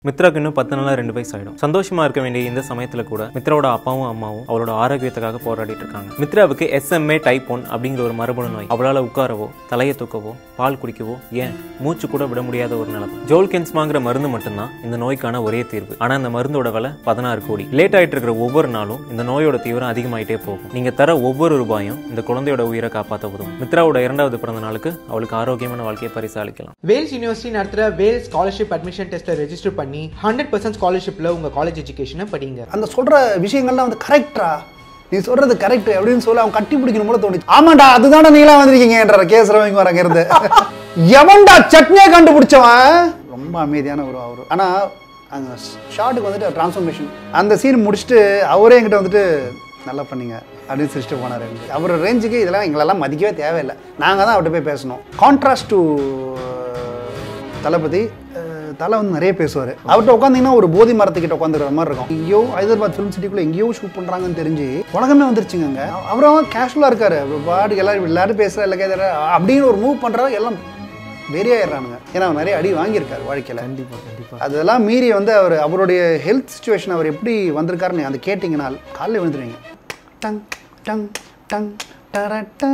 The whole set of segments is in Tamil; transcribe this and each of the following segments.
மித்ராக்கு இன்னும் பத்து நாளா ரெண்டு வயசு ஆயிடும் சந்தோஷமா இருக்க வேண்டிய இந்த சமயத்துல கூட மித்ராவோட அப்பாவும் அம்மாவும் அவளோட ஆரோக்கியத்துக்காக போராடிட்டு இருக்காங்க மித்ராவுக்கு எஸ்எம்ஏ டைப் ஒன் அப்படிங்கிற ஒரு மரபணு நோய் அவளால உட்காரவோ தலையை தூக்கவோ பால் குடிக்கவோ ஏன் மூச்சு கூட விட முடியாத ஒரு நிலைமை ஜோல்கென்ஸ்மாங்கிற மருந்து மட்டும்தான் இந்த நோய்க்கான ஒரே தீர்வு ஆனா இந்த மருந்தோட விலை பதினாறு கோடி லேட் ஆயிட்டு இருக்கிற ஒவ்வொரு நாளும் இந்த நோயோட தீவிரம் அதிகமாயிட்டே போகும் நீங்க தர ஒவ்வொரு ரூபாயும் இந்த குழந்தையோட உயிரை காப்பாற்ற உதவும் மித்ராவோட இரண்டாவது பிறந்த நாளுக்கு அவளுக்கு ஆரோக்கியமான வாழ்க்கையை பரிசாலிக்கலாம் வேல்ஸ் யூனிவர்சிட்டி நடத்துகிற வேல்ஸ் ஸ்காலர்ஷிப் அட்மிஷன் டெஸ்ட்டில் ரெஜிஸ்டர் பண்ணி ஹண்ட்ரட் பர்சன்ட் ஸ்காலர்ஷிப்பில் உங்கள் காலேஜ் எஜுகேஷனை படிங்க அந்த சொல்ற விஷயங்கள்லாம் வந்து கரெக்டா நீ சொல்றது கரெக்ட் அப்படின்னு சொல்லி அவன் கட்டி பிடிக்கணும் போல தோணுச்சு ஆமாண்டா அதுதானே நீங்களா வந்திருக்கீங்கன்ற கேஸ் ரவிங்க வராங்க இருந்து எவன்டா சட்னியை கண்டுபிடிச்சவன் ரொம்ப அமைதியான ஒரு அவர் ஆனா அந்த ஷார்ட்டுக்கு வந்துட்டு டிரான்ஸ்ஃபர்மேஷன் அந்த சீன் முடிச்சுட்டு அவரே என்கிட்ட வந்துட்டு நல்லா பண்ணீங்க அப்படின்னு சிரிச்சுட்டு போனார் அவர் ரேஞ்சுக்கு இதெல்லாம் எங்களெல்லாம் மதிக்கவே தேவையில்லை நாங்கள் தான் அவர்கிட்ட போய் பேசணும் கான்ட்ராஸ்ட் டு தளபதி அஹ், தலை வந்து நிறைய பேசுவார் அவர்கிட்ட உட்காந்தீங்கன்னா ஒரு போதி மரத்துக்கிட்ட உட்காந்துருக்கிற மாதிரி இருக்கும் எங்கேயோ ஹைதராபாத் ஃபிலிம் சிட்டிக்குள்ள எங்கேயோ ஷூட் பண்ணுறாங்கன்னு தெரிஞ்சு உலகமே வந்துருச்சுங்க அங்க. அவரும் கேஷுவலாக இருக்காரு பாட்டுக்கு எல்லாரும் எல்லாரும் பேசுகிற இல்லை கேட்குற அப்படின்னு ஒரு மூவ் பண்ணுறாரு எல்லாம் வெறியாயிடுறானுங்க ஏன்னா அவர் நிறைய அடி வாங்கியிருக்காரு வாழ்க்கையில் கண்டிப்பா கண்டிப்பா அதெல்லாம் மீறி வந்து அவர் அவருடைய ஹெல்த் சுச்சுவேஷன் அவர் எப்படி வந்திருக்காருன்னு அந்த கேட்டிங்கன்னா காலையில் விழுந்துருவீங்க டங் டங் டங் டரட்டா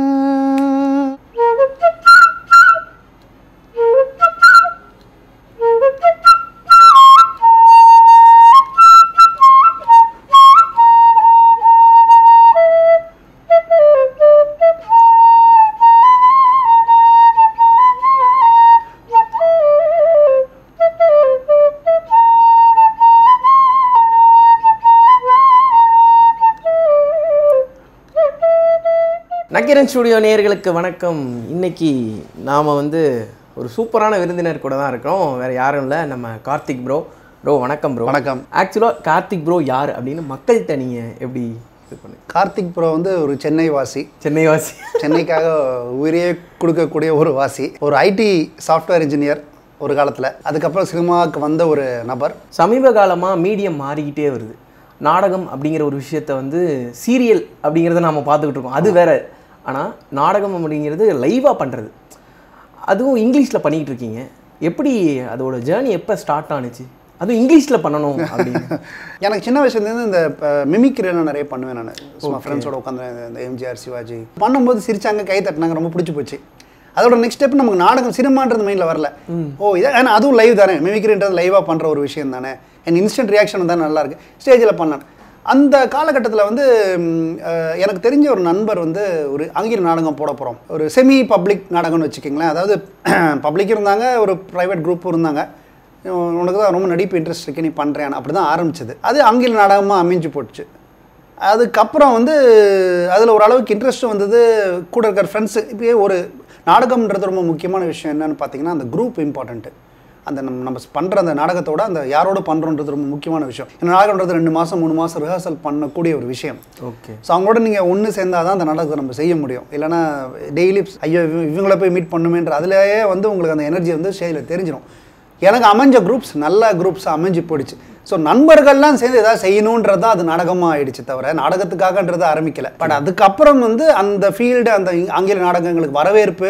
நக்கிரன் ஸ்டுடியோ நேயர்களுக்கு வணக்கம் இன்னைக்கு நாம் வந்து ஒரு சூப்பரான விருந்தினர் கூட தான் இருக்கிறோம் வேறு யாரும் இல்லை நம்ம கார்த்திக் ப்ரோ ப்ரோ வணக்கம் ப்ரோ வணக்கம். ஆக்சுவலாக கார்த்திக் ப்ரோ யார் அப்படின்னு மக்கள்கிட்ட நீங்கள் எப்படி இது பண்ணு கார்த்திக் ப்ரோ வந்து ஒரு சென்னை வாசி சென்னை வாசி சென்னைக்காக உயிரையே கொடுக்கக்கூடிய ஒரு வாசி ஒரு ஐடி சாஃப்ட்வேர் இன்ஜினியர் ஒரு காலத்தில் அதுக்கப்புறம் சினிமாவுக்கு வந்த ஒரு நபர் சமீப காலமாக மீடியம் மாறிக்கிட்டே வருது நாடகம் அப்படிங்கிற ஒரு விஷயத்த வந்து சீரியல் அப்படிங்கிறத நாம் பார்த்துக்கிட்டு இருக்கோம் அது வேற ஆனால் நாடகம் அப்படிங்கிறது லைவாக பண்ணுறது அதுவும் இங்கிலீஷில் பண்ணிக்கிட்டு இருக்கீங்க எப்படி அதோட ஜேர்னி எப்போ ஸ்டார்ட் ஆனுச்சு அதுவும் இங்கிலீஷில் பண்ணணும் அப்படின்னு எனக்கு சின்ன வயசுலேருந்து இந்த மிமிக்ரியெல்லாம் நிறைய பண்ணுவேன் நான் சும்மா ஃப்ரெண்ட்ஸோட உட்காந்து இந்த எம்ஜிஆர் சிவாஜி பண்ணும்போது சிரிச்சாங்க கை தட்டினாங்க ரொம்ப பிடிச்சி போச்சு அதோட நெக்ஸ்ட் ஸ்டெப் நமக்கு நாடகம் சினிமான்றது மைண்டில் வரல ஓ இதை ஏன்னா அதுவும் லைவ் தானே மிமிக்ரின்றது லைவாக பண்ணுற ஒரு விஷயம் தானே என் இன்ஸ்டன்ட் ரியாக்ஷன் தான் நல்லா இருக்கு ஸ்டேஜில் பண்ணேன் அந்த காலகட்டத்தில் வந்து ம், அஹ், எனக்கு தெரிஞ்ச ஒரு நண்பர் வந்து ஒரு ஆங்கில நாடகம் போட போகிறோம் ஒரு செமி பப்ளிக் நாடகம்னு வச்சுக்கிங்களேன் அதாவது பப்ளிக் இருந்தாங்க ஒரு ப்ரைவேட் குரூப் இருந்தாங்க உனக்கு தான் ரொம்ப நடிப்பு இன்ட்ரெஸ்ட் இருக்கு நீ பண்ணுறேன் அப்படி தான் ஆரம்பிச்சது அது ஆங்கில நாடகமாக அமைஞ்சு போட்டுச்சு அதுக்கப்புறம் வந்து அதில் ஓரளவுக்கு இன்ட்ரெஸ்ட் வந்தது கூட இருக்கிற ஃப்ரெண்ட்ஸு இப்போயே ஒரு நாடகம்ன்றது ரொம்ப முக்கியமான விஷயம் என்னன்னு பார்த்தீங்கன்னா அந்த குரூப் இம்பார்ட்டண்ட்டு அந்த நம்ம நம்ம பண்ணுற அந்த நாடகத்தோட அந்த யாரோட பண்ணுறோன்றது ரொம்ப முக்கியமான விஷயம் ஏன்னா நாடகம்ன்றது ரெண்டு மாதம் மூணு மாதம் ரிஹர்சல் பண்ணக்கூடிய ஒரு விஷயம் ஓகே ஸோ அவங்களோட நீங்கள் ஒன்று சேர்ந்தால் தான் அந்த நாடகத்தை நம்ம செய்ய முடியும் இல்லைன்னா டெய்லி ஐயோ இவ- இவங்கள போய் மீட் பண்ணுமேன்ற அதுலேயே வந்து உங்களுக்கு அந்த எனர்ஜி வந்து ஸ்டேஜில் தெரிஞ்சிடும் எனக்கு அமைஞ்ச குரூப்ஸ் நல்ல குரூப்ஸ் அமைஞ்சு போயிடுச்சு ஸோ நண்பர்கள்லாம் சேர்ந்து ஏதாவது செய்யணுன்றது தான் அது நாடகமாக ஆயிடுச்சு தவிர நாடகத்துக்காகன்றது ஆரம்பிக்கல பட் அதுக்கப்புறம் வந்து அந்த ஃபீல்டு அந்த இங்- ஆங்கில நாடகங்களுக்கு வரவேற்பு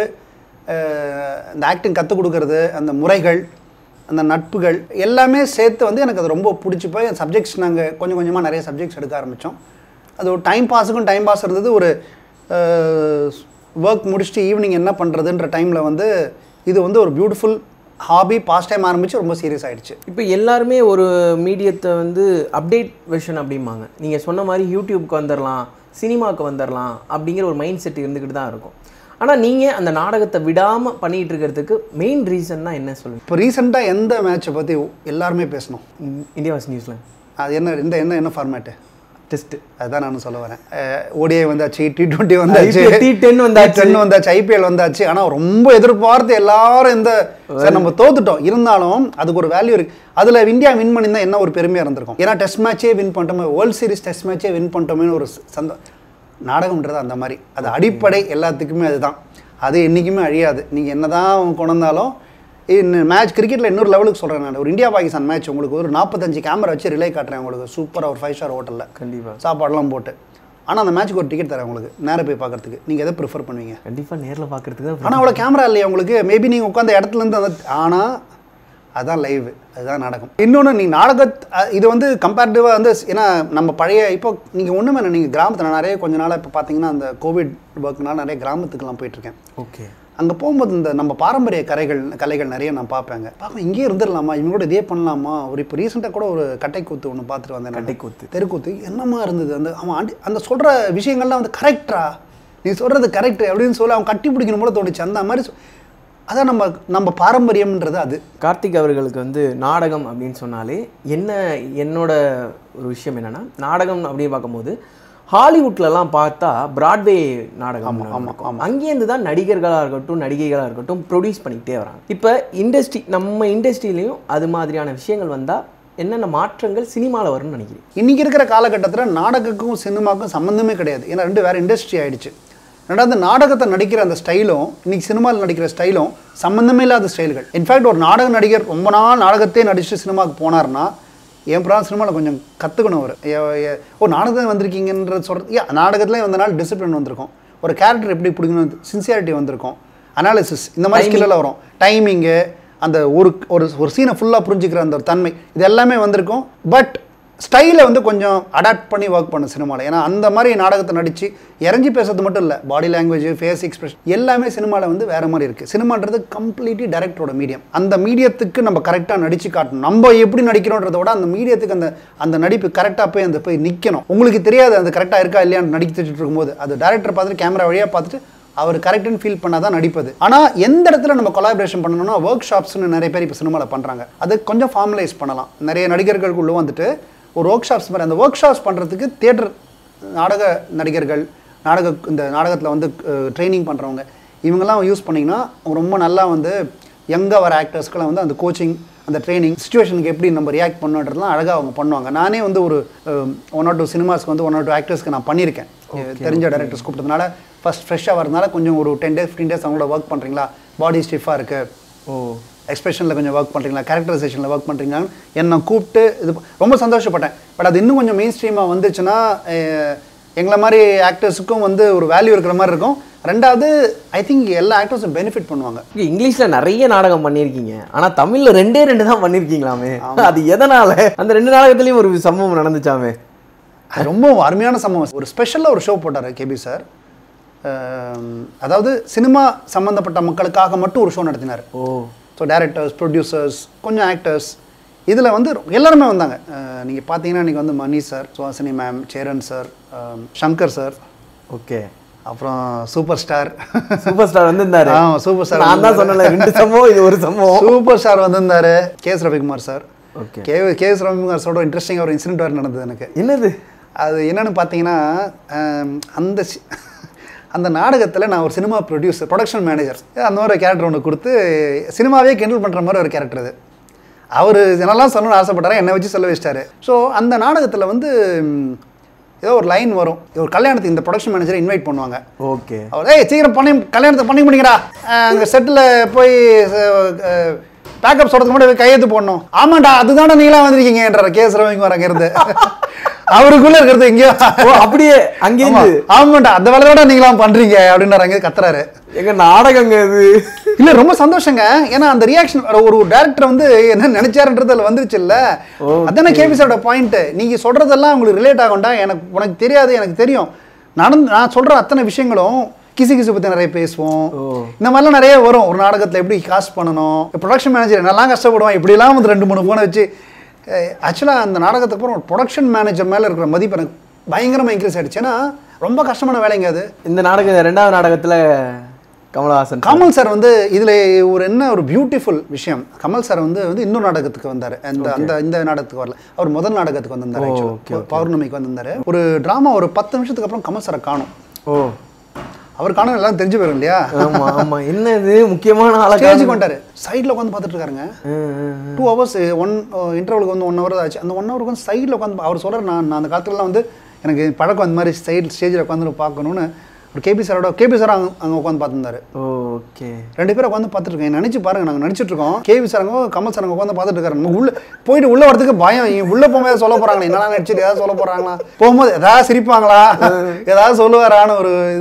அஹ், அந்த ஆக்டிங் கற்றுக் கொடுக்கறது அந்த முறைகள் அந்த நட்புகள் எல்லாமே சேர்த்து வந்து எனக்கு அது ரொம்ப பிடிச்சி போய் சப்ஜெக்ட்ஸ் நாங்கள் கொஞ்சம் கொஞ்சமாக நிறைய சப்ஜெக்ட்ஸ் எடுக்க ஆரம்பித்தோம் அது ஒரு டைம் பாஸுக்கும் டைம் பாஸ் இருந்தது ஒரு ஒர்க் முடிச்சுட்டு ஈவினிங் என்ன பண்ணுறதுன்ற டைமில் வந்து இது வந்து ஒரு பியூட்டிஃபுல் ஹாபி பாஸ்ட் டைம் ஆரம்பித்து ரொம்ப சீரியஸ் ஆயிடுச்சு இப்போ எல்லாருமே ஒரு மீடியத்தை வந்து அப்டேட் வெர்ஷன் அப்படிம்பாங்க நீங்கள் சொன்ன மாதிரி யூடியூப்க்கு வந்துடலாம் சினிமாவுக்கு வந்துடலாம் அப்படிங்கிற ஒரு மைண்ட் செட் இருந்துக்கிட்டு தான் இருக்கும் ஆனால் நீங்கள் அந்த நாடகத்தை விடாமல் பண்ணிகிட்டு இருக்கிறதுக்கு மெயின் ரீசன்னா என்ன சொல்லுங்கள் இப்போ ரீசெண்டாக எந்த மேட்சை பற்றி எல்லாருமே பேசணும் இந்தியா வாஸ் நியூஸ்லாந்து அது என்ன இந்த என்ன என்ன ஃபார்மேட்டு டெஸ்ட்டு அதுதான் நான் சொல்ல வரேன் ஓடிஐ வந்தாச்சு டி டுவெண்ட்டி வந்தாச்சு IPL T10 வந்தாச்சு. T10 வந்தாச்சு ஐபிஎல் வந்தாச்சு ஆனால் ரொம்ப எதிர்பார்த்து எல்லாரும் இந்த சார் நம்ம தோத்துட்டோம் இருந்தாலும் அதுக்கு ஒரு வேல்யூ இருக்கு அதில் இந்தியா வின் பண்ணியிருந்தா என்ன ஒரு பெருமையாக இருந்திருக்கும் ஏன்னா டெஸ்ட் மேட்சே வின் பண்ணிட்டோமே வேர்ல்ட் சீரிஸ் டெஸ்ட் மேட்சே வின் பண்ணிட்டோமேனு ஒரு சந்தோ நாடகம்ன்றது அந்த மாதிரி அது அடிப்படை எல்லாத்துக்குமே அதுதான் அது என்றைக்குமே அழியாது நீங்கள் என்னதான் கொண்டு வந்தாலும் மேட்ச் கிரிக்கெட்டில் இன்னொரு லெவலுக்கு சொல்கிறேன் நான் ஒரு இந்தியா பாகிஸ்தான் மேட்ச் உங்களுக்கு ஒரு நாற்பத்தஞ்சு கேமரா வச்சு ரிலே காட்டுறேன் உங்களுக்கு சூப்பராக ஒரு ஃபைவ் ஸ்டார் ஹோட்டலில் கண்டிப்பாக சாப்பாடெல்லாம் போட்டு ஆனால் அந்த மேட்ச்க்கு ஒரு டிக்கெட் தரேன் உங்களுக்கு நேரா போய் பார்க்கறதுக்கு நீங்கள் எதை ப்ரிஃபர் பண்ணுவீங்க கண்டிப்பாக நேரில் பார்க்குறதுக்கு தான் ஆனால் அவ்வளோ கேமரா இல்லையா உங்களுக்கு மேபி நீங்கள் உட்காந்த இடத்துல இருந்து அந்த ஆனால் அதுதான் லைவ் அதுதான் நாடகம் இன்னொன்று நீ நாடக இது வந்து கம்பேரிட்டிவாக வந்து ஏன்னா நம்ம பழைய இப்போ நீங்கள் ஒன்றுமே இல்லை நீங்கள் கிராமத்தில் நான் நிறைய கொஞ்ச நாளாக இப்போ பார்த்தீங்கன்னா அந்த கோவிட் ஒர்க்னால நிறைய கிராமத்துக்குலாம் போயிட்டுருக்கேன் ஓகே அங்கே போகும்போது இந்த நம்ம பாரம்பரிய கரைகள் கலைகள் நிறைய நான் பார்ப்பேங்க பார்க்க இங்கேயே இருந்துடலாமா இவங்க கூட இதே பண்ணலாமா ஒரு இப்போ ரீசெண்டாக கூட ஒரு கட்டை கூத்து ஒன்று பார்த்துட்டு வந்தேன் நானு. கட்டைக்கூத்து. தெருக்கூத்து என்னமா இருந்தது அந்த அவன் ஆண்டி அந்த சொல்கிற விஷயங்கள்லாம் வந்து கரெக்டா நீ சொல்கிறது கரெக்ட் அப்படின்னு சொல்லி அவன் கட்டி பிடிக்கணும் போல தோணுச்சு அந்த மாதிரி சொ- அதான் நம்ம நம்ம பாரம்பரியம்ன்றது அது கார்த்திக் அவர்களுக்கு வந்து நாடகம் அப்படின்னு சொன்னாலே என்ன என்னோட ஒரு விஷயம் என்னன்னா நாடகம் அப்படின்னு பார்க்கும்போது ஹாலிவுட்லலாம் பார்த்தா பிராட்வே நாடகம் இருக்கும். அங்கேருந்து தான் நடிகர்களாக இருக்கட்டும் நடிகைகளாக இருக்கட்டும் ப்ரொடியூஸ் பண்ணிக்கிட்டே வராங்க இப்போ இண்டஸ்ட்ரி நம்ம இண்டஸ்ட்ரியிலையும் அது மாதிரியான விஷயங்கள் வந்தால் என்னென்ன மாற்றங்கள் சினிமாவில் வரும்னு நினைக்கிறேன் இன்னைக்கு இருக்கிற காலகட்டத்தில் நாடகத்துக்கும் சினிமாவுக்கும் சம்மந்தமே கிடையாது ஏன்னா ரெண்டு வேறு இண்டஸ்ட்ரி ஆயிடுச்சு ரெண்டாவது நாடகத்தை நடிக்கிற அந்த ஸ்டைலும் இன்னைக்கு சினிமாவில் நடிக்கிற ஸ்டைலும் சம்மந்தமே இல்லாத ஸ்டைல்கள் இன்ஃபேக்ட் ஒரு நாடக நடிகர் ரொம்ப நாள் நாடகத்தையே நடிச்சுட்டு சினிமாவுக்கு போனார்னா என் பிறகு சினிமாவில் கொஞ்சம் கற்றுக்கணும் அவர் ஓ நாடகத்தில் வந்திருக்கீங்கன்ற சொல்கிறது ஏன் நாடகத்துலேயே வந்தனால டிசிப்ளின் வந்திருக்கும் ஒரு கேரக்டர் எப்படி பிடிக்கணும் சின்சியாரிட்டி வந்திருக்கும் அனாலிசிஸ் இந்த மாதிரி ஸ்கில்லில் வரும் டைமிங்கு அந்த ஒரு ஒரு ஒரு சீனை ஃபுல்லாக புரிஞ்சுக்கிற அந்த ஒரு தன்மை இது எல்லாமே வந்திருக்கும் பட் ஸ்டைலை வந்து கொஞ்சம் அடாப்ட் பண்ணி ஒர்க் பண்ண சினிமாவில் ஏன்னா அந்த மாதிரி நாடகத்தை நடித்து இறங்கி பேசுறது மட்டும் இல்லை பாடி லாங்குவேஜ் ஃபேஸ் எக்ஸ்பிரஷன் எல்லாமே சினிமாவில் வந்து வேறு மாதிரி இருக்குது சினிமான்றது கம்ப்ளீட்லி டேரக்டரோட மீடியம் அந்த மீடியத்துக்கு நம்ம கரெக்டாக நடிச்சு காட்டணும் நம்ம எப்படி நடிக்கிறோன்றத விட அந்த மீடியத்துக்கு அந்த அந்த நடிப்பு கரெக்டாக போய் அந்த போய் நிற்கணும் உங்களுக்கு தெரியாது அது கரெக்டாக இருக்கா இல்லையான்னு நடிச்சுட்டு இருக்கும்போது அது டேரக்டர் பார்த்துட்டு கேமரா வழியாக பார்த்துட்டு அவர் கரெக்டுன்னு ஃபீல் பண்ணால் தான் நடிப்பது ஆனால் எந்த இடத்துல நம்ம கொலாபரேஷன் பண்ணணும்னா ஒர்க் ஷாப்ஸ்னு நிறைய பேர் இப்போ சினிமாவில் பண்ணுறாங்க அது கொஞ்சம் ஃபார்மலைஸ் பண்ணலாம் நிறைய நடிகர்களுக்குள்ள வந்துட்டு ஒரு ஒர்க் ஷாப்ஸ் மாதிரி அந்த ஒர்க் ஷாப்ஸ் பண்ணுறதுக்கு தியேட்டர் நாடக நடிகர்கள் நாடக இந்த நாடகத்தில் வந்து ட்ரைனிங் பண்ணுறவங்க இவங்கெல்லாம் யூஸ் பண்ணிங்கன்னா ரொம்ப நல்லா வந்து யங்காக வர ஆக்டர்ஸ்க்கெல்லாம் வந்து அந்த கோச்சிங் அந்த ட்ரைனிங் சுச்சுவேஷனுக்கு எப்படி நம்ம ரியாக்ட் பண்ணுன்றதுலாம் அழகாக அவங்க பண்ணுவாங்க நானே வந்து ஒரு ஒன் ஆர் டூ சினிமாஸ்க்கு வந்து ஒன் ஆர் டூ ஆக்டர்ஸ்க்கு நான் பண்ணியிருக்கேன் தெரிஞ்ச டேரக்டர்ஸ் கூப்பிட்டதுனால ஃபஸ்ட் ஃப்ரெஷ்ஷாக வரதுனால கொஞ்சம் ஒரு டென் டேஸ் ஃபிஃப்டீன் டேஸ் அவங்களோட ஒர்க் பண்ணுறீங்களா பாடி ஸ்டிஃபாக இருக்குது ஓ எக்ஸ்பிரஷனில் கொஞ்சம் ஒர்க் பண்ணுறீங்களா கேரக்டரைசேஷனில் ஒர்க் பண்ணுறீங்களான்னு என்னை கூப்பிட்டு இது ப- ரொம்ப சந்தோஷப்பட்டேன் பட் அது இன்னும் கொஞ்சம் மெயின் ஸ்ட்ரீமாக வந்துச்சுன்னா அஹ், எங்களை மாதிரி ஆக்டர்ஸுக்கும் வந்து ஒரு வேல்யூ இருக்கிற மாதிரி இருக்கும் ரெண்டாவது ஐ திங்க் எல்லா ஆக்டர்ஸும் பெனிஃபிட் பண்ணுவாங்க இங்க இங்கிலீஷ்ல நிறைய நாடகம் பண்ணியிருக்கீங்க ஆனா தமிழ்ல ரெண்டே ரெண்டு தான் பண்ணியிருக்கீங்களாமே அது எதனால அந்த ரெண்டு நாடகத்துலயும் ஒரு சம்பவம் நடந்துச்சாமே அது ரொம்ப அருமையான சம்பவம் ஒரு ஸ்பெஷலாக ஒரு ஷோ போட்டார் கேபி சார் அதாவது சினிமா சம்மந்தப்பட்ட மக்களுக்காக மட்டும் ஒரு ஷோ நடத்தினார் ஓ ஸோ டேரக்டர்ஸ் ப்ரொடியூசர்ஸ் கொஞ்சம் ஆக்டர்ஸ் இதில் வந்து எல்லாருமே வந்தாங்க நீங்கள் பார்த்தீங்கன்னா இன்றைக்கி வந்து Mani sir Suhasini ma'am Cheran sir Shankar sir okay அப்புறம் சூப்பர் ஸ்டார் சூப்பர் ஸ்டார் வந்திருந்தாரு ஆ, சூப்பர் ஸ்டார் நான் தான் சொன்னேன்ல ரெண்டு சம்பவம் இது ஒரு சம்பவம் சூப்பர் ஸ்டார் வந்திருந்தாரு கே எஸ் ரவிக்குமார் சார் ஓகே கே கே எஸ் ரவிக்குமார் சாரோட இன்ட்ரெஸ்டிங் ஒரு இன்சிடென்ட் வேறு நடந்தது எனக்கு என்னது அது என்னன்னு பார்த்தீங்கன்னா ஆம், அந்த சி- அந்த நாடகத்தில் நான் ஒரு சினிமா ப்ரொடியூசர் ப்ரொடக்ஷன் மேனேஜர் அந்த மாதிரி ஒரு கேரக்டர் ஒன்று கொடுத்து சினிமாவே கிண்டல் பண்ணுற மாதிரி ஒரு கேரக்டர் அது அவர் என்னெல்லாம் சொல்லணும்னு ஆசைப்பட்டாரா என்னை வச்சு சொல்ல வச்சிட்டாரு ஸோ அந்த நாடகத்தில் வந்து ம், ஏதோ ஒரு லைன் வரும் ஒரு கல்யாணத்துக்கு இந்த ப்ரொடக்ஷன் மேனேஜரை இன்வைட் பண்ணுவாங்க ஓகே அவர் ஏய் சீக்கிரம் பண்ணி கல்யாணத்தை பண்ணி முடிங்கடா அங்கே செட்டில் போய் பேக்கப் சொல்றதுக்கு முன்னாடி கையெழுத்து போடணும் ஆமாண்டா அதுதானே நீலாம் வந்திருக்கீங்கன்ற கேஸ் ரவிக்குமார் அங்கேருந்து அவருக்குள்ள இருக்கிறது எங்கேயோ ஓ அப்படியே அங்கேருந்து ஆமா, ஆமாண்டா அந்த வேலையோட நீங்களாம் பண்றீங்க அப்படின்றாரு அங்கே கத்துறாரு எங்க நாடகங்க இது இல்ல ரொம்ப சந்தோஷங்க ஏன்னா அந்த ரியாக்ஷன் ஒரு டேரக்டர் வந்து என்ன நினைச்சாருன்றது அதுல வந்துருச்சு இல்ல அதானே கேபிஸோட பாயிண்ட் நீங்க சொல்றதெல்லாம் உங்களுக்கு ரிலேட் ஆகும்டா எனக்கு உனக்கு தெரியாது எனக்கு தெரியும் நடந்து நான் சொல்ற அத்தனை விஷயங்களும் கிசு கிசு பத்தி நிறைய பேசுவோம் இந்த மாதிரிலாம் நிறைய வரும் ஒரு நாடகத்துல எப்படி காஸ்ட் பண்ணணும் ப்ரொடக்ஷன் மேனேஜர் என்னெல்லாம் கஷ்டப்படுவான் இப்படிலாம் வந்து ரெண்டு மூணு போனை வச்சு ஆக்சுவலாக அந்த நாடகத்துக்கு அப்புறம் ஒரு ப்ரொடக்ஷன் மேனேஜர் மேலே இருக்கிற மதிப்பு எனக்கு பயங்கரமாக இன்க்ரீஸ் ஆயிடுச்சு ஏன்னா ரொம்ப கஷ்டமான வேலைங்க அது இந்த நாடகம் ரெண்டாவது நாடகத்துல கமலஹாசன் கமல் சார் வந்து இதுல ஒரு என்ன ஒரு பியூட்டிஃபுல் விஷயம் கமல் சார் வந்து வந்து இன்னொரு நாடகத்துக்கு வந்தாரு அந்த அந்த இந்த நாடகத்துக்கு வரல அவர் முதல் நாடகத்துக்கு வந்திருந்தாரு ஓ, actually. okay, பௌர்ணமிக்கு வந்திருந்தாரு ஒரு டிராமா ஒரு பத்து நிமிஷத்துக்கு அப்புறம் கமல் சாரை காணும் ஓ அவர் காணும் எல்லாம் தெரிஞ்சு போயிடும் இல்லையா ஆமா ஆமா என்ன இது முக்கியமான ஆளை ஸ்டேஜுக்கு வந்துட்டாரு சைடில் உட்காந்து பார்த்துட்டு இருக்காருங்க ம், ம், ம். டூ ஹவர்ஸ் ஒன் இன்டர்வலுக்கு வந்து ஒன் ஹவர் ஆச்சு அந்த ஒன் ஹவருக்கு வந்து சைடில் உட்காந்து அவர் சொல்கிறார் நான் நான் அந்த காலத்துலலாம் வந்து எனக்கு பழக்கம் அந்த மாதிரி சைடு ஸ்டேஜில் உட்காந்து பார்க்கணுன்னு ஒரு கேபி சாரோட கேபி சார் அங்கே அங்கே உட்காந்து பார்த்துருந்தாரு ஓ ஓகே ரெண்டு பேரும் உட்காந்து பார்த்துட்டு இருக்கேன் நினைச்சு பாருங்க நாங்கள் நடிச்சிட்டு இருக்கோம் கேவி சாரங்க கமல் சாரங்க உட்காந்து பார்த்துட்டு இருக்காரு நம்ம உள்ள போயிட்டு உள்ள வரதுக்கு பயம் இவங்க உள்ள போகும்போது சொல்ல போறாங்களா என்னடா நடிச்சிட்டு ஏதாவது சொல்ல போறாங்களா போகும்போது ஏதாவது சிரிப்பாங்களா ஏதாவது சொல்லுவாரான்னு ஒரு இது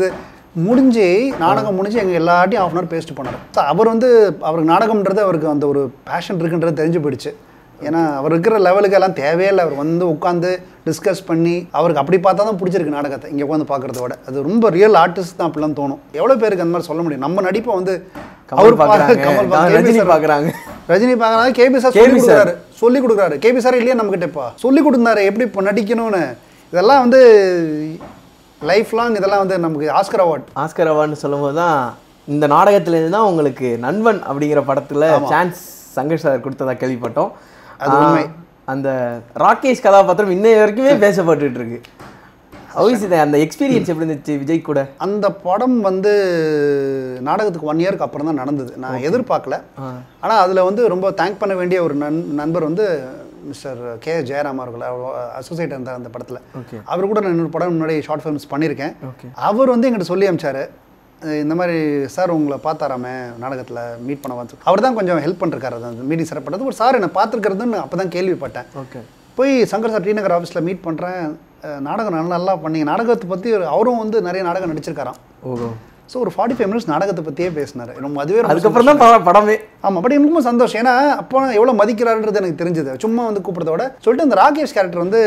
முடிஞ்சு நாடகம் முடிஞ்சு எங்கள் எல்லாட்டையும் ஆஃப் அன் ஹவர் பேசிட்டு போனார் So, அவர் வந்து அவருக்கு நாடகம்ன்றது அவருக்கு அந்த ஒரு பேஷன் இருக்குன்றது தெரிஞ்சு போயிடுச்சு ஏன்னா அவர் இருக்கிற லெவலுக்கு எல்லாம் தேவையே இல்லை அவர் வந்து உட்காந்து டிஸ்கஸ் பண்ணி அவருக்கு அப்படி பார்த்தா தான் பிடிச்சிருக்கு நாடகத்தை இங்கே உட்காந்து பார்க்குறத விட அது ரொம்ப ரியல் ஆர்டிஸ்ட் தான் அப்படிலாம் தோணும் எவ்வளோ பேருக்கு அந்த மாதிரி சொல்ல முடியும் நம்ம நடிப்பை வந்து கமல் பா- பார்க்கறாங்க, கமல் நான் பார்க்க- ரஜினி கேபி சார் பார்க்கறாங்க. ரஜினி பார்க்கறாங்க கேபி சார் கேபி சொல்லி சார். கொடுக்குறாரு சொல்லி கொடுக்குறாரு கேபி சார் இல்லையா நம்மகிட்ட இப்போ சொல்லி கொடுத்தாரு எப்படி இப்போ நடிக்கணும்னு இதெல்லாம் வந்து லைஃப் லாங் இதெல்லாம் வந்து நமக்கு ஆஸ்கர் அவார்ட் ஆஸ்கர் அவார்ட்னு சொல்லும்போது தான் இந்த நாடகத்துலேருந்து தான் உங்களுக்கு நண்பன் அப்படிங்கிற படத்துல சான்ஸ் சங்கர் சார் கொடுத்ததா கேள்விப்பட்டோம் அது உண்மை. ஆஹ், அந்த ராகேஷ் கதாபாத்திரம் இன்னைய வரைக்குமே பேசப்பட்டுட்டு இருக்கு ஹவுஸ் இது அந்த எக்ஸ்பீரியன்ஸ் எப்படி இருந்துச்சு விஜய் கூட அந்த படம் வந்து நாடகத்துக்கு ஒன் இயர்க்கு அப்புறம் தான் நடந்தது நான் எதிர்பார்க்கல ஆனால் அதில் வந்து ரொம்ப தேங்க் பண்ண வேண்டிய ஒரு நண் நண்பர் வந்து மிஸ்டர் கே ஜெயராம் அவர்கள் அசோசியேட் இருந்தார் அந்த படத்தில் Okay. அவர் கூட நான் இன்னொரு படம் முன்னாடி ஷார்ட் ஃபிலிம்ஸ் பண்ணியிருக்கேன் Okay. அவர் வந்து எங்கிட்ட சொல்லி அமிச்சாரு அஹ் இந்த மாதிரி சார் உங்களை பார்த்தாராமே நாடகத்தில் மீட் பண்ண வந்து அவர் தான் கொஞ்சம் ஹெல்ப் பண்ணிருக்காரு அந்த மீட்டிங் சிறப்பட்டது ஒரு சார் என்னை பார்த்துருக்கிறதுன்னு அப்போ தான் கேள்விப்பட்டேன் ஓகே போய் சங்கர் சார் டி நகர் ஆஃபீஸில் மீட் பண்ணுறேன் நாடகம் நல்லா நல்லா பண்ணீங்க நாடகத்தை பற்றி அவரும் வந்து நிறைய நாடகம் நடிச்சிருக்காராம் ஓ ஸோ ஒரு ஃபார்ட்டி ஃபைவ் மினிட்ஸ் நாடகத்தை பற்றியே பேசினார் ரொம்ப அதுவே ரொம்ப அதுக்கப்புறம் தான் படம் படமே ஆமாம் பட் எனக்கு ரொம்ப சந்தோஷம் ஏன்னா அப்போ எவ்வளோ மதிக்கிறாருன்றது எனக்கு தெரிஞ்சது சும்மா வந்து கூப்பிட்றத விட சொல்லிட்டு அந்த ராகேஷ் கேரக்டர் வந்து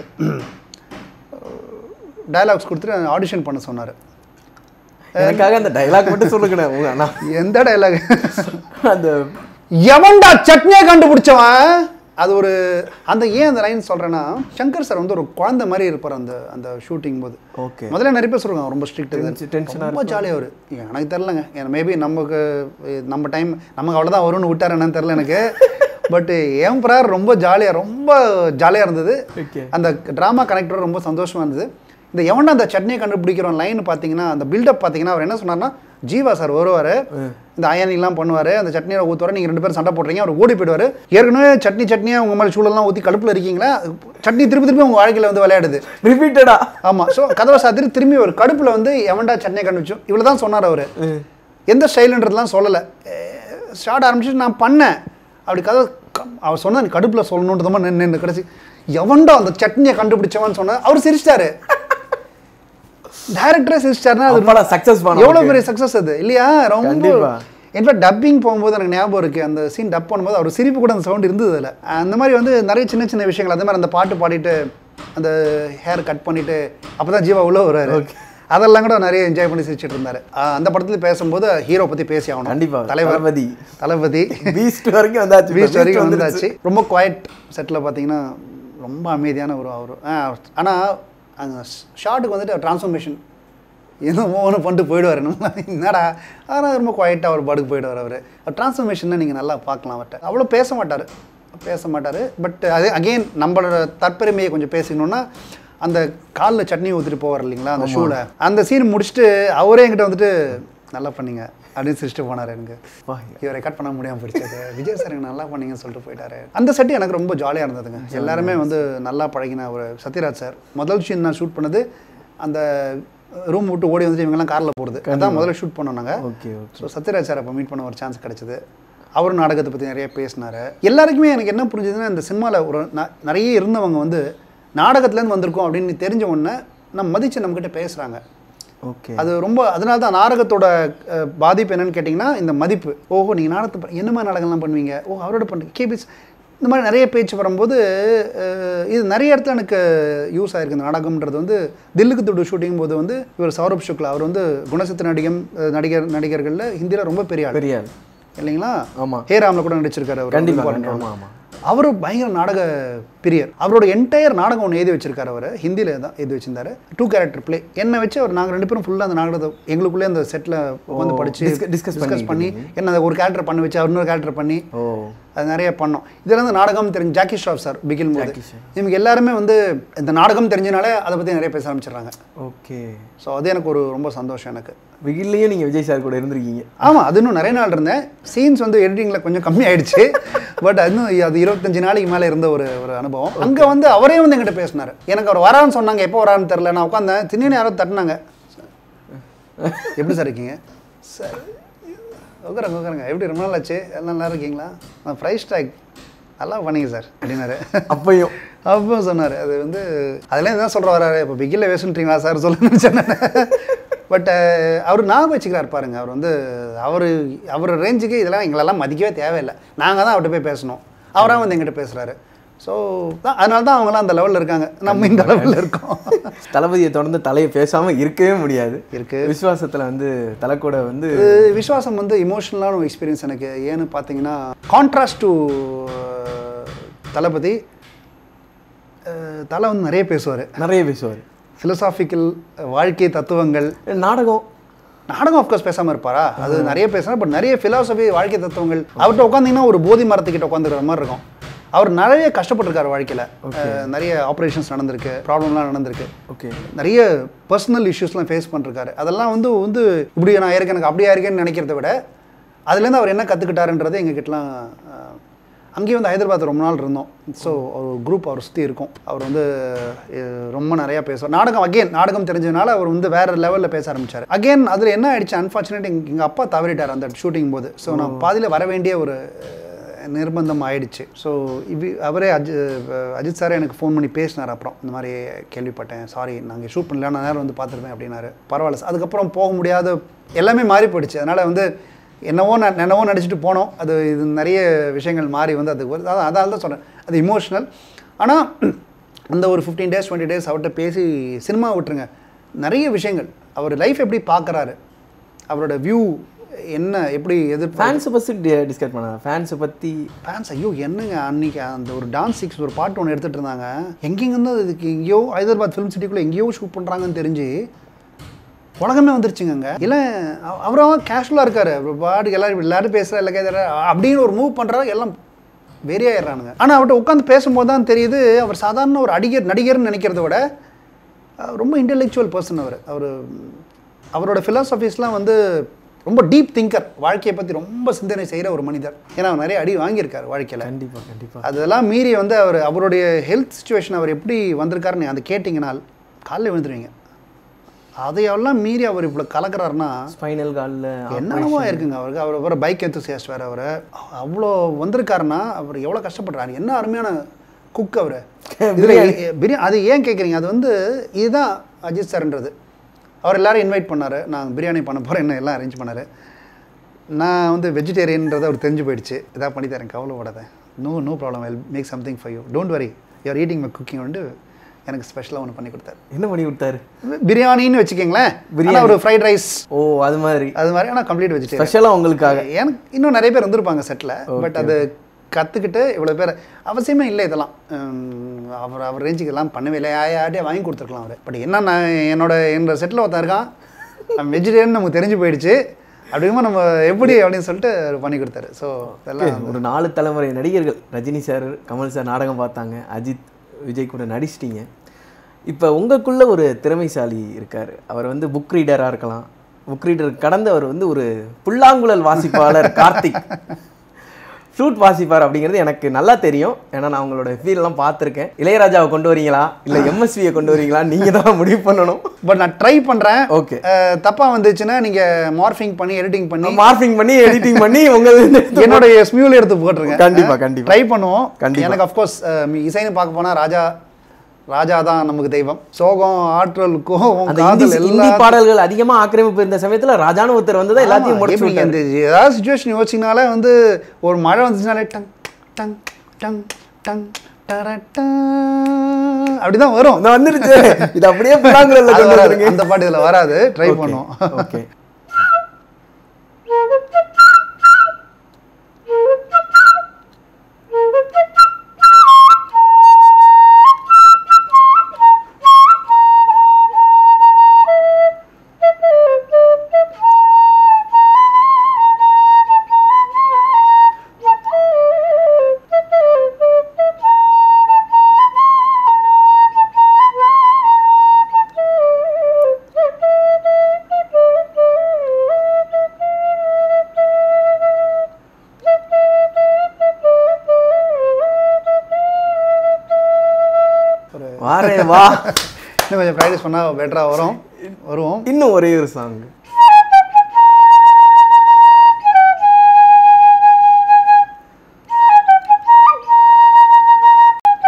டயலாக்ஸ் கொடுத்துட்டு ஆடிஷன் பண்ண சொன்னார் எனக்காக அந்த டைலாக் மட்டும் சொல்லுங்கண்ணே உங்க அண்ணா எந்த டயலாக் அந்த எவன்டா சட்னியை கண்டுபிடிச்சவன் அது ஒரு அந்த ஏன் அந்த லைன் சொல்கிறேன்னா சங்கர் சார் வந்து ஒரு குழந்தை மாதிரி இருப்பார் அந்த அந்த ஷூட்டிங் போது ஓகே முதல்ல நிறைய பேர் சொல்லுவாங்க ரொம்ப ஸ்ட்ரிக்ட் Tension- tension-ஆ ரொம்ப ஜாலியாக அவர் எனக்கு தெரிலங்க ஏன்னா மேபி நமக்கு அஹ், நம்ம டைம் நமக்கு அவ்வளோதான் வரும்னு விட்டார் என்னன்னு தெரில எனக்கு பட் ஏன் பிரார் ரொம்ப ஜாலியாக ரொம்ப ஜாலியாக இருந்தது Okay. அந்த ட்ராமா கனெக்டர் ரொம்ப சந்தோஷமாக இருந்தது இந்த எவன்டா அந்த சட்னியை கண்டுபிடிக்கிறோம் லைன் பார்த்தீங்கன்னா அந்த பில்டப் பார்த்தீங்கன்னா அவர் என்ன சொன்னார்னா ஜீவா சார் வருவார் இந்த அயனிலாம் பண்ணுவார் அந்த சட்னியை ஊற்றுவார் நீங்கள் ரெண்டு பேரும் சண்டை போடுறீங்க அவர் ஓடி போயிடுவார் ஏற்கனவே சட்னி சட்னியாக உங்கள் மேலே சூழலாம் ஊற்றி கடுப்பில் இருக்கீங்களா சட்னி திருப்பி திருப்பி உங்கள் வாழ்க்கையில் வந்து விளையாடுது ரிப்பீட்டடா ஆமா ஸோ கதவை சாத்திட்டு திரும்பி ஒரு கடுப்புல வந்து எவன்டா சென்னை கண்டுபிடிச்சோம் இவ்வளோ தான் சொன்னார் அவர் எந்த ஸ்டைலுன்றதுலாம் சொல்லலை ஸ்டார்ட் ஆரம்பிச்சு நான் பண்ணேன் அப்படி கதை க- அவர் சொன்னா நீ கடுப்புல சொல்லணுன்றதுமா நின்று நின்று கடைசி எவன்டா அந்த சட்னியை கண்டுபிடிச்சவன்னு சொன்னா அவர் சிரிச்சிட்டாரு டைரக்டரே சிரிச்சிட்டாருன்னா அது படம் சக்சஸ் பண்ண எவ்வளோ பெரிய சக்ஸஸ் அது இல்லையா ரொம்ப கண்டிப்பா. இன்ஃபேக்ட் டப்பிங் போகும்போது எனக்கு ஞாபகம் இருக்குது அந்த சீன் டப் பண்ணும்போது அவர் சிரிப்பு கூட அந்த சவுண்ட் இருந்தது அதில் அந்த மாதிரி வந்து நிறைய சின்ன சின்ன விஷயங்கள் அந்த மாதிரி அந்த பாட்டு பாடிட்டு அந்த ஹேர் கட் பண்ணிட்டு அப்போ தான் ஜீவா உள்ள வருவாரு அதெல்லாம் கூட நிறைய என்ஜாய் பண்ணி சிரிச்சிட்டு இருந்தாரு ஆஹ் அந்த படத்துல பேசும்போது ஹீரோ பத்தி பேசி ஆகணும் கண்டிப்பா. தலைவர் தளபதி. தளபதி பீஸ்ட் வரைக்கும் வந்தாச்சு பீச் வரைக்கும் வந்துருச்சு. வந்தாச்சு ரொம்ப குவாய்ட் செட்டில் பார்த்தீங்கன்னா ரொம்ப அமைதியான ஒரு அவர் ஆனால் அந்த ஷார்ட்டுக்கு வந்துட்டு ட்ரான்ஸ்ஃபர்மேஷன் ஏதோ ஒன்று பண்ணிட்டு போயிடுவார் நம்ம என்னடா ஆனால் ரொம்ப குவாய்ட்டாக அவர் பாட்டுக்கு போயிடுவார் அவர் ட்ரான்ஸ்ஃபர்மேஷனை நீங்கள் நல்லா பார்க்கலாம் அவர்கிட்ட அவ்வளோ பேச மாட்டார் பேச மாட்டார் பட் அது அகெயின் நம்மளோட தற்பெருமையை கொஞ்சம் பேசிக்கணுன்னா அந்த காலில் சட்னி ஊற்றிட்டு போவார் இல்லைங்களா அந்த ஷூவில் அந்த சீன் முடிச்சுட்டு அவரே என்கிட்ட வந்துட்டு நல்லா பண்ணீங்க அப்படின்னு சிரிச்சுட்டு போனார் எனக்கு வா, இவரை கட் பண்ண முடியாம போயிடுச்சது விஜய் சார் எனக்கு நல்லா பண்ணீங்கன்னு சொல்லிட்டு போயிட்டாரு அந்த செட்டு எனக்கு ரொம்ப ஜாலியாக இருந்ததுங்க எல்லாருமே வந்து நல்லா பழகின ஒரு சத்யராஜ் சார் முதல் சீன் நான் ஷூட் பண்ணது அந்த ரூம் விட்டு ஓடி வந்துட்டு இவங்கெல்லாம் காரில் போகிறது அதான் முதல்ல ஷூட் பண்ணோம் நாங்கள் okay okay so Sathyaraj sir அப்போ மீட் பண்ண ஒரு சான்ஸ் கிடைச்சது அவரும் நாடகத்தை பற்றி நிறைய பேசினார் எல்லாருக்குமே எனக்கு என்ன புரிஞ்சுதுன்னா இந்த சினிமாவில் ஒரு ந- நிறைய இருந்தவங்க வந்து நாடகத்துலேருந்து வந்திருக்கோம் அப்படின்னு தெரிஞ்ச உடனே நம்ம மதித்து நம்மக்கிட்ட பேசுகிறாங்க ஓகே அது ரொம்ப அதனால தான் நாடகத்தோட அஹ், பாதிப்பு என்னன்னு கேட்டிங்கன்னா இந்த மதிப்பு ஓஹோ நீங்கள் நாடகத்தை ப- என்ன மாதிரி நாடகம்லாம் பண்ணுவீங்க ஓ அவரோட பண்ணுறீங்க கேபிஸ் இந்த மாதிரி நிறைய பேச்சு வரும்போது அஹ், இது நிறைய இடத்துல எனக்கு யூஸ் ஆயிருக்கு இந்த நாடகம்ன்றது வந்து தில்லுக்கு துடு ஷூட்டிங் போது வந்து இவர் சௌரப் சுக்லா அவர் வந்து குணசித்த நடிகம் அஹ், நடிகர் நடிகர்களில் ஹிந்தியில் ரொம்ப பெரிய ஆள் பெரிய ஆள். இல்லைங்களா ஆமா. ஹேராமில் கூட நடிச்சிருக்காரு அவர் கண்டிப்பா important ஆமா role. ஆமா அவர் பயங்கர நாடக பிரியர் அவரோட என்டையர் நாடகம் ஒன்று எழுதி வச்சிருக்காரு அவர் ஹிந்தியில் தான் எழுதி வச்சிருந்தாரு டூ கேரக்டர் ப்ளே என்னை வச்சு அவர் நாங்கள் ரெண்டு பேரும் ஃபுல்லாக அந்த நாடகத்தை எங்களுக்குள்ளே அந்த செட்டில் உட்காந்து படிச்சு discuss- discuss டிஸ்கஸ் பண்ணி பண்ணிட்டு என்ன அதை ஒரு கேரக்டர் பண்ண வச்சு அவர் இன்னொரு கேரக்டர் பண்ணி ஓ அது நிறைய பண்ணோம் இதெல்லாம் இந்த நாடகம் தெரிஞ்சு ஜாக்கி ஷ்ராஃப் சார் பிகில் போது ஜாக்கி ஷ்ராஃப். இவங்க எல்லாருமே வந்து இந்த நாடகம் தெரிஞ்சனாலே அதை பற்றி நிறைய பேச ஆரம்பிச்சிடுறாங்க ஓகே ஸோ அது எனக்கு ஒரு ரொம்ப சந்தோஷம் எனக்கு வெயில்லையும் நீங்க விஜய் சார் கூட இருந்திருக்கீங்க ஆமாம் அது இன்னும் நிறைய நாள் இருந்தேன் சீன்ஸ் வந்து எடிட்டிங்கில் கொஞ்சம் கம்மியாயிடுச்சு பட் இன்னும் அது இருபத்தஞ்சு நாளைக்கு மேலே இருந்த ஒரு ஒரு அனுபவம் அங்கே வந்து அவரே வந்து என்கிட்ட பேசினார் எனக்கு அவர் வரான்னு சொன்னாங்க எப்போ வரான்னு தெரில நான் உட்காந்தேன் திடீர்னு யாரோ தட்டினாங்க எப்படி சார் இருக்கீங்க சார் உட்காருங்க உட்காருங்க எப்படி ரொம்ப நாள் ஆச்சு எல்லாம் நல்லா இருக்கீங்களா நான் ப்ரைஸ் டேக் நல்லா பண்ணீங்க சார் அப்படின்னாரு அப்பையும் அப்போ சொன்னார் அது வந்து அதெல்லாம் என்ன சொல்கிற வராரு இப்போ பிகில் வேசுன்றீங்களா சார் சொல்லுன்னு சொன்னேன் பட் அவர் ஞாபகம் வச்சுக்கிறார் பாருங்க அவர் வந்து அவர் அவர் ரேஞ்சுக்கு இதெல்லாம் எங்களெல்லாம் மதிக்கவே தேவையில்லை நாங்கள் தான் அவர்கிட்ட போய் பேசணும் அவராக வந்து எங்கிட்ட பேசுகிறாரு ஸோ தான் அதனால தான் அவங்களாம் அந்த லெவலில் இருக்காங்க நம்ம இந்த லெவலில் இருக்கோம் தளபதியை தொடர்ந்து தலையை பேசாம இருக்கவே முடியாது இருக்கு. விசுவாசத்துல வந்து தலை கூட வந்து இது விஸ்வாசம் வந்து இமோஷனலான ஒரு எக்ஸ்பீரியன்ஸ் எனக்கு ஏன்னு பார்த்தீங்கன்னா கான்ட்ராஸ்ட் டு தளபதி அஹ், தலை வந்து நிறைய பேசுவார் நிறைய பேசுவார் ஃபிலசாபிக்கல் வாழ்க்கை தத்துவங்கள் நாடகம் நாடகம் ஆஃப்கோர்ஸ் பேசாமல் இருப்பாரா அது நிறைய பேசுகிறார் பட் நிறைய ஃபிலாசபி வாழ்க்கை தத்துவங்கள் அவர்கிட்ட உட்காந்தீங்கன்னா ஒரு போதி மரத்துக்கிட்ட உட்காந்துருக்கிற மாதிரி இருக்கும் அவர் நிறைய கஷ்டப்பட்டிருக்காரு வாழ்க்கையில் நிறைய ஆப்ரேஷன்ஸ் நடந்திருக்கு ப்ராப்ளம்லாம் நடந்திருக்கு ஓகே நிறைய பர்சனல் இஷ்யூஸ்லாம் ஃபேஸ் பண்ணிருக்காரு அதெல்லாம் வந்து வந்து இப்படி நான் இருக்கேன் எனக்கு அப்படியா இருக்கேன்னு நினைக்கிறத விட அதுலேருந்து அவர் என்ன கற்றுக்கிட்டாருன்றது எங்ககிட்டலாம் அஹ், அங்கேயும் வந்து ஹைதராபாத் ரொம்ப நாள் இருந்தோம் ஸோ ஒரு குரூப் அவர் சுற்றி இருக்கும் அவர் வந்து அஹ், ரொம்ப நிறையா பேசுவார் நாடகம் அகெயின் நாடகம் தெரிஞ்சதுனால அவர் வந்து வேறு லெவலில் பேச ஆரம்பிச்சார் அகெயின் அதில் என்ன ஆயிடுச்சு அன்ஃபார்ச்சுனேட் எங்கள் அப்பா தவறிட்டார் அந்த ஷூட்டிங் போது ஸோ நான் பாதியில் வர வேண்டிய ஒரு அஹ், நிர்பந்தம் ஆயிடுச்சு ஸோ இவி அவரே அஜி அஹ் அஜித் சாரே எனக்கு ஃபோன் பண்ணி பேசினார் அப்புறம் இந்த மாதிரி கேள்விப்பட்டேன் சாரி நாங்கள் ஷூட் பண்ணல நான் நேரம் வந்து பார்த்துருப்பேன் அப்படின்னாரு பரவாயில்ல சார் அதுக்கப்புறம் போக முடியாத எல்லாமே மாறி போயிடுச்சு அதனால் வந்து என்னவோ நான் என்னவோ நடிச்சுட்டு போனோம் அது இது நிறைய விஷயங்கள் மாறி வந்து அது ஒரு அதான் அதால தான் சொல்கிறேன் அது இமோஷ்னல் ஆனால் அந்த ஒரு ஃபிஃப்டீன் டேஸ் டுவெண்ட்டி டேஸ் அவர்கிட்ட பேசி சினிமா விட்டுருங்க நிறைய விஷயங்கள் அவர் லைஃப் எப்படி பார்க்குறாரு அவரோட வியூ என்ன எப்படி எதிர்ப்பு ஃபேன்ஸை பற்றி டிஸ்கஸ் பண்ண ஃபேன்ஸை பற்றி ஃபேன்ஸ் ஐயோ என்னங்க அன்னைக்கு அந்த ஒரு டான்ஸ் சிக்ஸ் ஒரு பாட்டு ஒன்று எடுத்துகிட்டு இருந்தாங்க எங்கெங்கேருந்து இதுக்கு எங்கேயோ ஹைதராபாத் ஃபிலிம் சிட்டிக்குள்ளே எங்கேயோ ஷூட் பண்ணுறாங்கன்னு தெரிஞ்சு உலகமே வந்துருச்சுங்க அங்கே இல்லை அவரும் கேஷுவலாக இருக்காரு அவர் பாட்டுக்கு எல்லாரும் எல்லாரும் பேசுகிற இல்லை கேட்குற அப்படின்னு ஒரு மூவ் பண்ணுறாரு எல்லாம் வெறி ஆயிடுறானுங்க ஆனால் அவர்கிட்ட உட்காந்து பேசும்போது தான் தெரியுது அவர் சாதாரண ஒரு அடிகர் நடிகர்னு நினைக்கிறத விட அஹ், ரொம்ப இன்டெலெக்சுவல் பர்சன் அவர் அவர் அவரோட ஃபிலாசபிஸ்லாம் வந்து ரொம்ப டீப் திங்கர் வாழ்க்கையை பற்றி ரொம்ப சிந்தனை செய்கிற ஒரு மனிதர் ஏன்னா அவர் நிறைய அடி வாங்கியிருக்காரு வாழ்க்கையில் கண்டிப்பாக கண்டிப்பாக அதெல்லாம் மீறி வந்து அவர் அவருடைய ஹெல்த் சுச்சுவேஷன் அவர் எப்படி வந்திருக்காருன்னு அந்த கேட்டிங்கனால் காலைல விழுந்துருவீங்க அதையெல்லாம் மீறி அவர் இவ்வளோ கலக்கிறாருன்னா ஸ்பைனல் காலில் என்னென்னவோ இருக்குங்க அவருக்கு அவர் வேறு பைக் எந்தூசியாஸ்ட் வேறு அவர் அவ்வளோ வந்திருக்காருன்னா அவர் எவ்வளோ கஷ்டப்படுறாரு என்ன அருமையான குக் அவர் இதில் பிரியாணி அது ஏன் கேட்குறீங்க அது வந்து இதுதான் அஜித் சார்ன்றது அவர் எல்லாரும் இன்வைட் பண்ணார் நான் பிரியாணி பண்ண போகிறேன் என்ன எல்லாம் அரேஞ்ச் பண்ணார் நான் வந்து வெஜிடேரியன்றது அவர் தெரிஞ்சு போயிடுச்சு இதாக பண்ணி தரேன் கவலைப்படாத no no problem I make something for you don't worry you're eating my cooking வந்து எனக்கு ஸ்பெஷலாக ஒன்று பண்ணி கொடுத்தாரு என்ன பண்ணி கொடுத்தாரு பிரியாணின்னு வச்சுக்கோங்களேன் பிரியாணி. பிரியாணி ஒரு ஃப்ரைட் ரைஸ் ஓ அது மாதிரி அது மாதிரி ஆனால் கம்ப்ளீட் வெஜிடேரியன் ஸ்பெஷலாக உங்களுக்காக எனக்கு இன்னும் நிறைய பேர் வந்திருப்பாங்க செட்டில் பட் அது கற்றுக்கிட்டு இவ்வளோ பேர் அவசியமே இல்லை இதெல்லாம் உம், அவர் அவர் ரேஞ்சுக்கு எல்லாம் பண்ணவே இல்லை யார்ட்டே வாங்கி கொடுத்துருக்கலாம் அவர் பட் என்ன நான் என்னோட என்னோட செட்டில் ஒருத்தன் இருக்கான் வெஜிடேரியன் நமக்கு தெரிஞ்சு போயிடுச்சு அப்படிங்கும்போது நம்ம எப்படி அப்படின்னு சொல்லிட்டு அவர் பண்ணி கொடுத்தாரு ஸோ இதெல்லாம் ஒரு நாலு தலைமுறை நடிகர்கள் ரஜினி சார் கமல் சார் நாடகம் பார்த்தாங்க அஜித் விஜய் கூட நடிச்சிட்டீங்க இப்போ உங்களுக்குள்ள ஒரு திறமைசாலி இருக்கார் அவர் வந்து புக் ரீடராக இருக்கலாம் புக் ரீடர் கடந்து அவர் வந்து ஒரு புல்லாங்குழல் வாசிப்பாளர் கார்த்திக் ஃப்ளூட் வாசிப்பார் அப்படிங்கிறது எனக்கு நல்லா தெரியும் ஏன்னா நான் உங்களோட ஃபீல்லாம் பார்த்துருக்கேன் இளையராஜாவை கொண்டு வரீங்களா இல்லை எம்எஸ்வியை கொண்டு வரீங்களா நீங்கள் தான் முடிவு பண்ணணும் பட் நான் ட்ரை பண்ணுறேன் ஓகே தப்பாக வந்துச்சுன்னா நீங்கள் மார்ஃபிங் பண்ணி எடிட்டிங் பண்ணி மார்பிங் பண்ணி எடிட்டிங் பண்ணி உங்கள் என்னோட ஸ்மியூல் எடுத்து போட்டுருங்க கண்டிப்பா, கண்டிப்பா. ட்ரை பண்ணுவோம் கண்டிப்பா. எனக்கு அஃப்கோர்ஸ் இசைன்னு பார்க்க போனா ராஜா ராஜா தான் நமக்கு தெய்வம் சோகம் ஆற்றல் கோபம் அந்த இந்தி காதல் இந்தி எல்லாம் பாடல்கள் அதிகமா ஆக்கிரமிப்பு இருந்த சமயத்துல ராஜான ஒருத்தர் வந்ததை எல்லாத்தையும் ஆமா, முடிச்சு எப்படிங்க விட்டாரு. இந்த ஏதாவது சுச்சுவேஷன் யோசிச்சிங்கனாலே வந்து ஒரு மழை வந்துச்சுனாலே டங் டங் டங் டங் டரட்டா அப்படிதான் வரும் அந்த வந்துருச்சு இது அப்படியே புல்லாங்குழல்ல அது கொண்டு வராது. வந்துருங்க அந்த பாட்டு இதுல வராது ட்ரை பண்ணுவோம் ஓகே வாரே வா இன்னும் கொஞ்சம் ப்ராக்டிஸ் பண்ணா பெட்டரா வரும் வருவோம் இன்னும் ஒரே ஒரு சாங்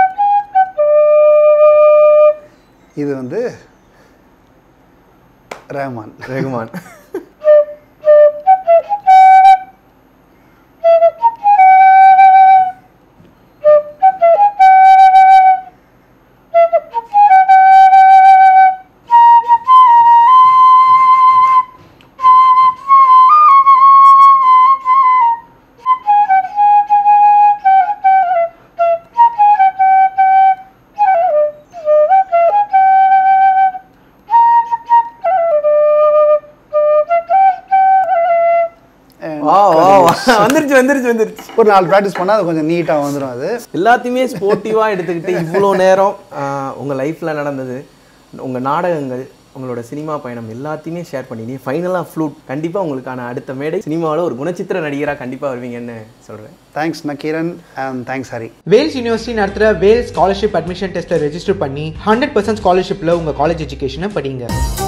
இது வந்து ரஹ்மான் ரகுமான் வா வா வா. வந்துருச்சு வந்துருச்சு வந்துருச்சு ஒரு நாலு ப்ராக்டிஸ் பண்ணால் அது கொஞ்சம் நீட்டாக வந்துடும் அது எல்லாத்தையுமே ஸ்போர்ட்டிவாக எடுத்துக்கிட்டு இவ்வளோ நேரம் உங்கள் லைஃப்பில் நடந்தது உங்கள் நாடகங்கள் உங்களோட சினிமா பயணம் எல்லாத்தையுமே ஷேர் பண்ணி ஃபைனலாக ஃப்ளூட் கண்டிப்பாக உங்களுக்கான அடுத்த மேடை சினிமாவில் ஒரு குணச்சித்திர நடிகராக கண்டிப்பாக வருவீங்கன்னு சொல்கிறேன் thanks Nakkeeran and thanks Hari Vels university நடத்துகிற வேல்ஸ் ஸ்காலர்ஷிப் அட்மிஷன் டெஸ்ட்டை ரெஜிஸ்டர் பண்ணி ஹண்ட்ரட் பர்சன்ட் ஸ்காலர்ஷிப்பில் உங்கள் காலேஜ் எஜுகேஷனை படிங்க